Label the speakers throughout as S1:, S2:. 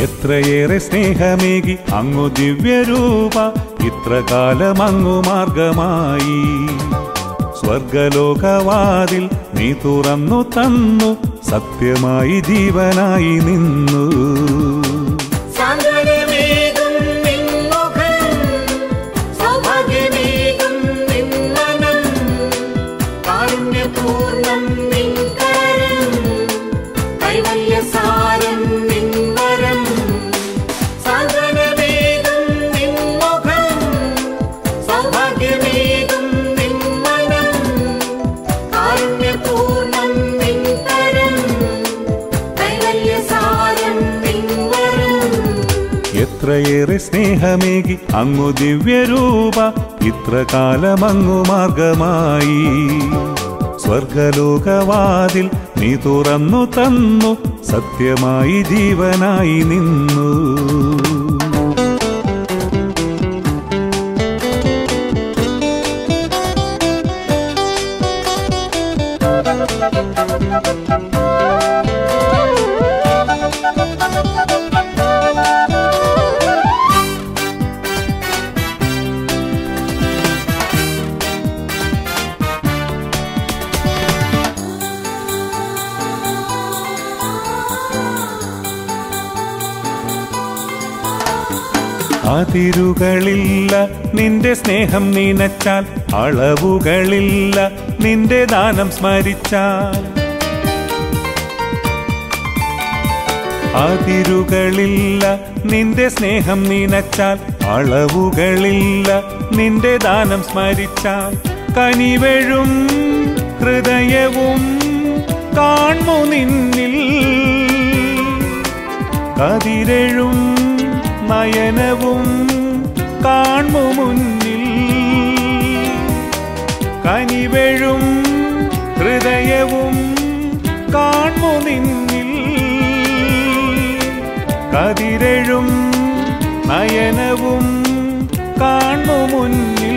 S1: എത്രയേറെ സ്നേഹമേകി അങ്ങു ദിവ്യരൂപ ഇത്ര കാലം അങ്ങു മാർഗമായി സ്വർഗലോകവാതിൽ നീ തുറന്നു തന്നു സത്യമായി ജീവനായി നിന്നു
S2: സാന്ത്വനമേകും നിൻമുഖം, സൗഭാഗ്യമേകും നിൻമനം, കാരുണ്യപൂർണ്ണം നിൻ കരം, കൈവല്യസാരം നിൻ വരം. സാന്ത്വനമേകും നിൻമുഖം, സൗഭാഗ്യമേകും നിൻ മനം, കാരുണ്യപൂർണ്ണം നിൻ കരം, കൈവല്യസാരം നിൻ വരം.
S1: എത്രയേറെ സ്നേഹമേകി അങ്ങു ദിവ്യരൂപ ഇത്ര കാലം അങ്ങു മാർഗമായി സ്വർഗലോകവാതിൽ നീ തുറന്നു തന്നു സത്യമായി ജീവനായി നിന്നു അതിരുകളില്ല നിന്റെ സ്നേഹം നിനച്ചാൽ അളവുകളില്ല നിന്റെ ദാനം സ്മരിച്ചാൽ അതിരുകളില്ല നിന്റെ സ്നേഹം നിനച്ചാൽ അളവുകളില്ല നിന്റെ ദാനം സ്മരിച്ചാൽ കനിവഴും ഹൃദയവും കാൺമു നിന്നിൽ കതിരഴും നയനവും കാൺമു മുന്നിൽ കനിവഴും ഹൃദയവും കാൺമു നിന്നിൽ കതിരഴും നയനവും കാൺമു മുന്നിൽ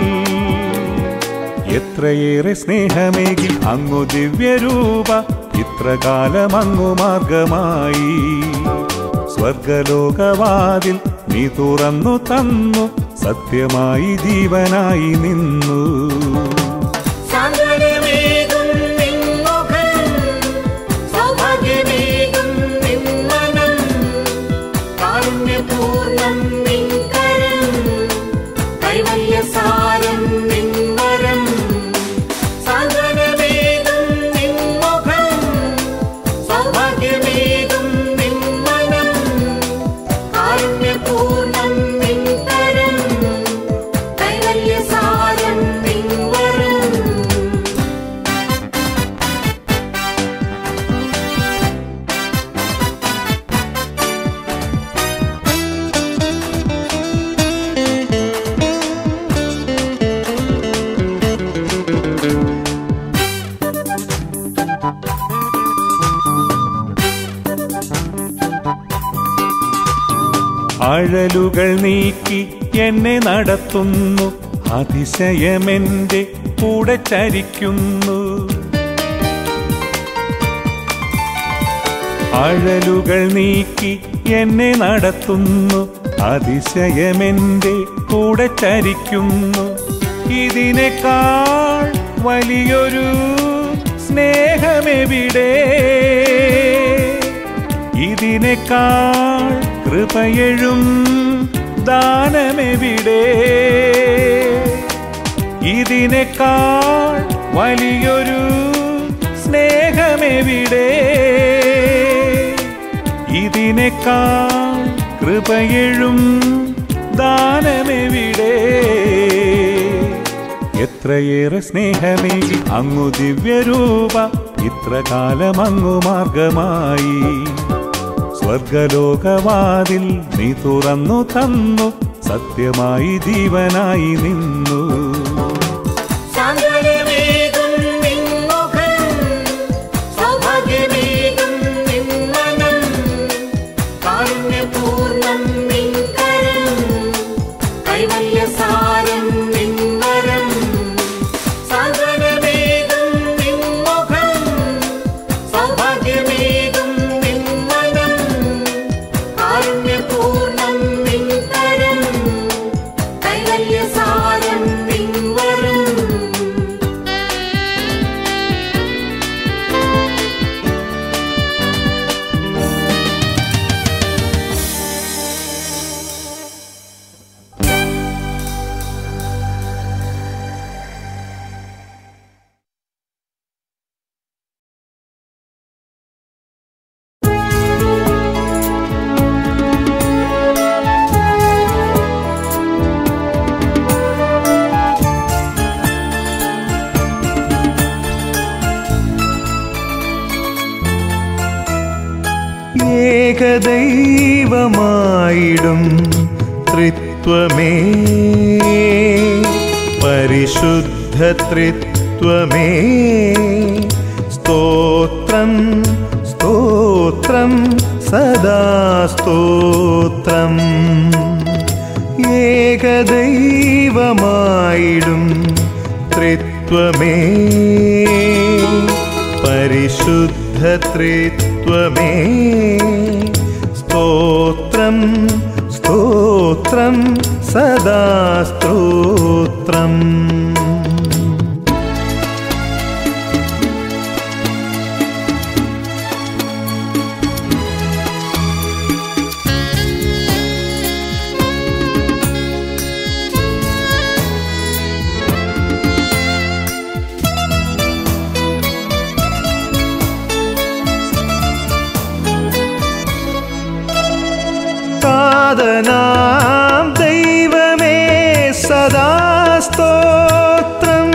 S1: എത്രയേറെ സ്നേഹമേകി അങ്ങു ദിവ്യരൂപ ഇത്ര കാലം അങ്ങു മാർഗമായി സ്വർഗലോകവാതിൽ നീ തുറന്നു തന്നു സത്യമായി ജീവനായി നിന്നു
S2: സാന്ത്വനമേകും നിൻമുഖം, സൗഭാഗ്യമേകും നിൻമനം, കാരുണ്യപൂർണ്ണം നിൻ കരം, കൈവല്യസാരം നിൻ വരം. സാന്ത്വനമേകും നിൻമുഖം, സൗഭാഗ്യമേകും നിൻമനം, കാരുണ്യപൂർണ്ണം നിൻ കരം, കൈവല്യസാരം നിൻ വരം.
S1: അഴലുകൾ നീക്കി എന്നെ നടത്തുന്നു അതിശയമെന്റെ കൂടെ ചരിക്കുന്നു അഴലുകൾ നീക്കി എന്നെ നടത്തുന്നു അതിശയമെന്റെ കൂടെ ചരിക്കുന്നു ഇതിനേക്കാൾ വലിയൊരു സ്നേഹമെവിടെ ഇതിനേക്കാൾ കൃപയഴും ദാനമെവിടെ ഇതിനേക്കാൾ വലിയൊരു സ്നേഹമെവിടെ ഇതിനേക്കാൾ കൃപയഴും ദാനമെവിടെ എത്രയേറെ സ്നേഹമേകി അങ്ങു ദിവ്യരൂപ ഇത്ര കാലം അങ്ങു മാർഗമായി സ്വർഗലോകവാതിൽ നീ തുറന്നു തന്നു സത്യമായി ജീവനായി നിന്നു
S2: സാന്ത്വനമേകും നിൻമുഖം, സൗഭാഗ്യമേകും നിൻമനം, കാരുണ്യപൂർണ്ണം നിൻ കരം, കൈവല്യസാരം നിൻ വരം. സാന്ത്വനമേകും നിൻമുഖം, സൗഭാഗ്യമേകും നിൻമനം,
S3: ഏകദൈവമായിടും ത്രിത്വമേ പരിശുദ്ധ ത്രിത്വമേ സ്തോത്രം സ്തോത്രം സദാ സ്തോത്രം ഏകദൈവമായിടും ത്രിത്വമേ പരിശുദ്ധ ത്രിത്വമേ സ്തോത്രം സ്തോത്രം സദാ സ്തോത്രം താതനാം ദൈവമേ സദാ സ്തോത്രം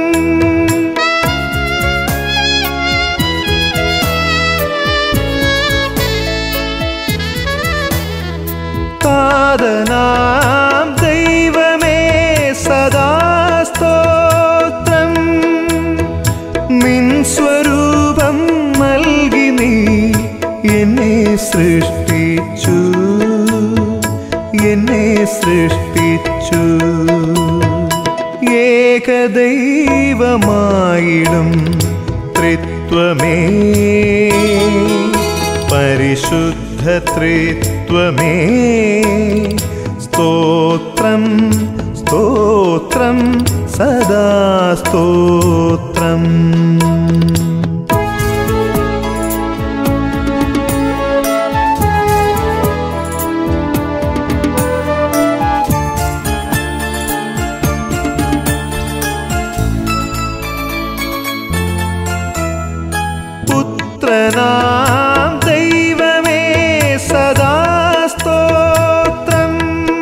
S3: താതനാം ദൈവമേ സദാ സ്തോത്രം നിൻ സ്വരൂപം നൽകി നീ എന്നെ സൃഷ്ടിച്ചു എന്നെ സൃഷ്ടിച്ചു ഏകദൈവമായിടും ത്രിത്വമേ പരിശുദ്ധ ത്രിത്വമേ സ്തോത്രം സ്തോത്രം സദാ സ്തോത്രം പുത്രനാം ദൈവമേ സദാ സ്തോത്രം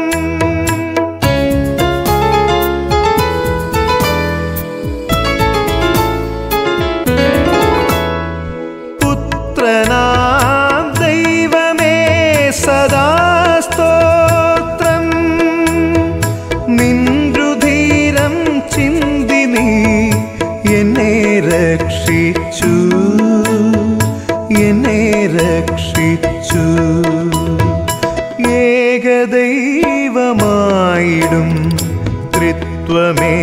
S3: പുത്രനാം ദൈവമേ സദാ സ്തോത്രം നിൻരുധീരം ചിന്തി നീ എന്നെ രക്ഷിച്ചു എന്നെ രക്ഷിച്ചു ഏകദൈവമായിടും ത്രിത്വമേ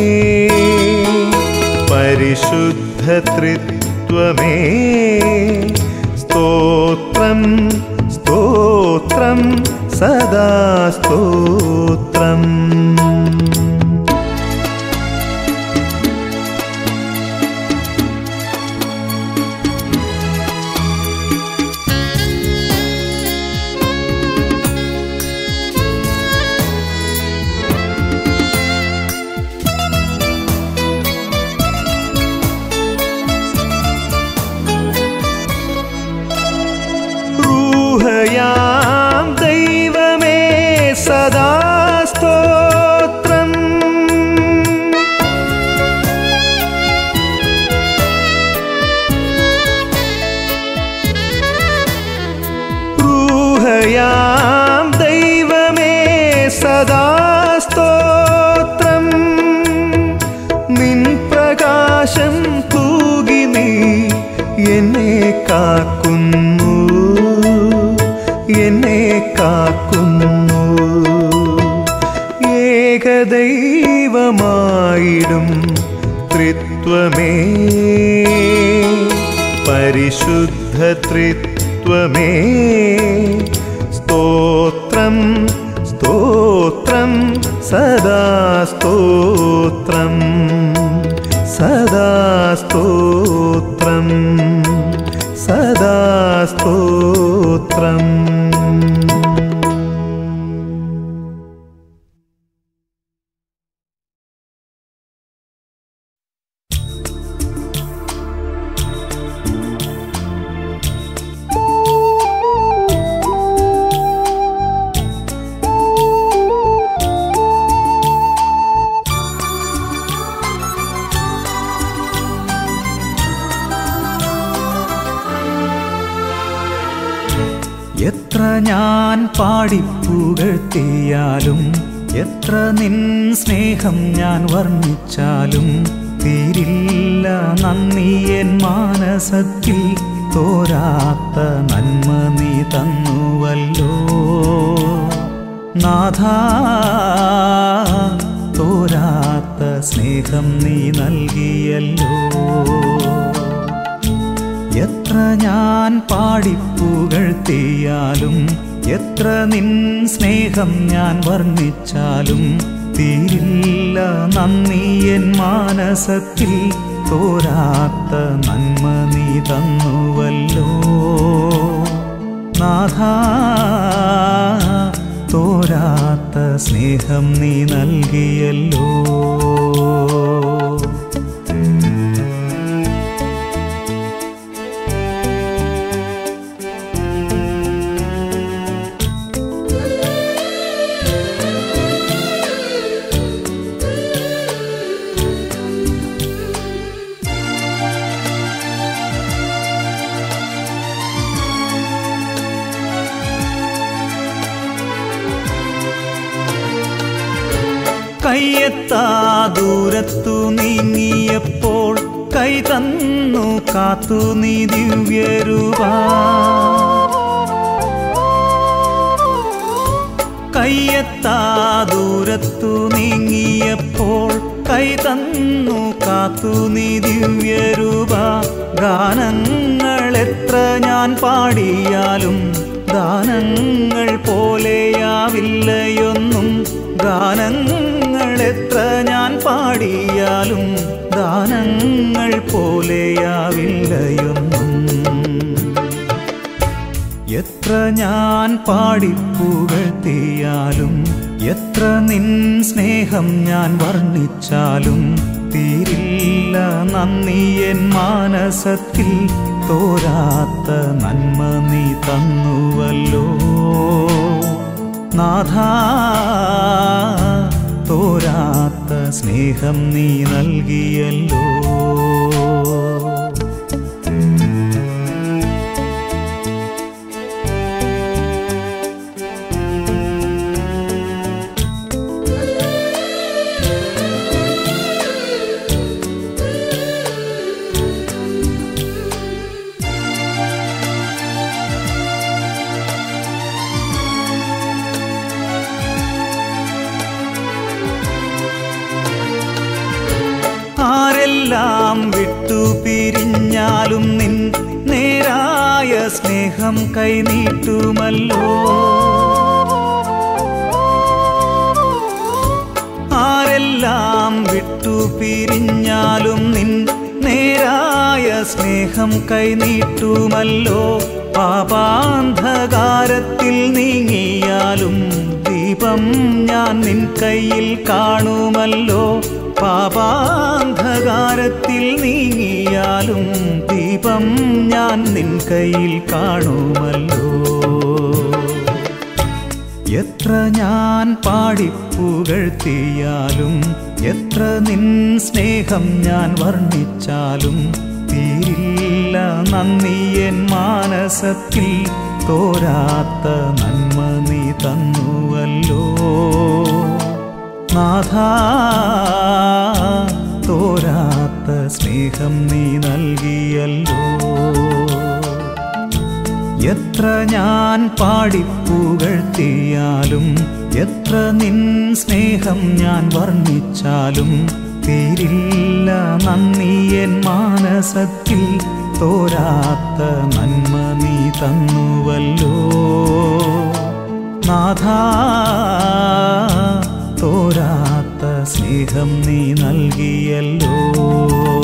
S3: പരിശുദ്ധ ത്രിത്വമേ സ്തോത്രം സ്തോത്രം സദാ സ്തോത്രം റൂഹയാം ദൈവമേ സദാ സ്തോത്രം റൂഹയാം ദൈവമേ സദാ സ്തോത്രം നിൻ പ്രകാശം തൂകി നീ എന്നെ കാക്കുന്നു എന്നെ കാക്കുന്നു ഏകദൈവമായിടും ത്രിത്വമേ പരിശുദ്ധ ത്രിത്വമേ സ്തോത്രം സ്തോത്രം സദാ സ്തോത്രം സദാ സ്തോത്രം സദാ സ്തോത്രം എത്ര ഞാൻ പാടിപ്പുകഴ്ത്തിയാലും എത്ര നിൻ സ്നേഹം ഞാൻ വർണ്ണിച്ചാലും തീരില്ല നന്ദി എൻ മാനസത്തിൽ തോരാത്ത നന്മ നീ തന്നുവല്ലോ നാഥ തോരാത്ത സ്നേഹം നീ നൽകിയല്ലോ എത്ര ഞാൻ പാടിപ്പുകഴ്ത്തിയാലും എത്ര നിൻ സ്നേഹം ഞാൻ വർണ്ണിച്ചാലും തീരില്ല നന്ദി എൻ മാനസത്തിൽ തോരാത്ത നന്മ നീ തന്നുവല്ലോ നാഥ തോരാത്ത സ്നേഹം നീ നൽകിയല്ലോ കയ്യെത്താ ദൂരത്തു നീങ്ങിയപ്പോൾ കൈ തന്നു കാത്തു നീ ദിവ്യരൂപാ കയ്യെത്താ ദൂരത്തു നീങ്ങിയപ്പോൾ കൈ തന്നു കാത്തു നീ ദിവ്യരൂപ ഗാനങ്ങൾ എത്ര ഞാൻ പാടിയാലും ദാനങ്ങൾ പോലെയാവില്ലയൊന്നും ഗാനങ്ങൾ എത്ര ഞാൻ പാടിയാലും ദാനങ്ങൾ പോലെയാവില്ലയൊന്നും എത്ര ഞാൻ പാടിപ്പുകഴ്ത്തിയാലും എത്ര നിൻ സ്നേഹം ഞാൻ വർണ്ണിച്ചാലും തീരില്ല നന്ദി എൻ മാനസത്തിൽ തോരാത്ത നന്മ നീ തന്നുവല്ലോ നാഥ തോരാത്ത സ്നേഹം നീ നൽകിയല്ലോ ആരെല്ലാം വിട്ടു പിരിഞ്ഞാലും നിൻ നേരായ സ്നേഹം കൈനീട്ടുമല്ലോ ആരെല്ലാം വിട്ടു പിരിഞ്ഞാലും നിൻ നേരായ സ്നേഹം കൈനീട്ടുമല്ലോ പാപാന്ധകാരത്തിൽ നീങ്ങിയാലും ദീപം ഞാൻ നിൻ കയ്യിൽ കാണുമല്ലോ പാപാന്ധകാരത്തിൽ നീങ്ങിയാലും ദീപം ഞാൻ നിൻ കയ്യിൽ കാണുമല്ലോ എത്ര ഞാൻ പാടിപ്പുകഴ്ത്തിയാലും എത്ര നിൻ സ്നേഹം ഞാൻ വർണ്ണിച്ചാലും തീരില്ല നന്ദി എൻ മാനസത്തിൽ തോരാത്ത നന്മ നീ തന്നുവല്ലോ നാഥ തോരാത്ത സ്നേഹം നീ നൽകിയല്ലോ എത്ര ഞാൻ പാടിപ്പുകഴ്ത്തിയാലും എത്ര നിൻ സ്നേഹം ഞാൻ വർണ്ണിച്ചാലും തീരില്ല നന്ദി എൻ മാനസത്തിൽ തോരാത്ത നന്മ നീ തന്നുവല്ലോ നാഥ തോരാത്ത സ്നേഹം നീ നൽകിയല്ലോ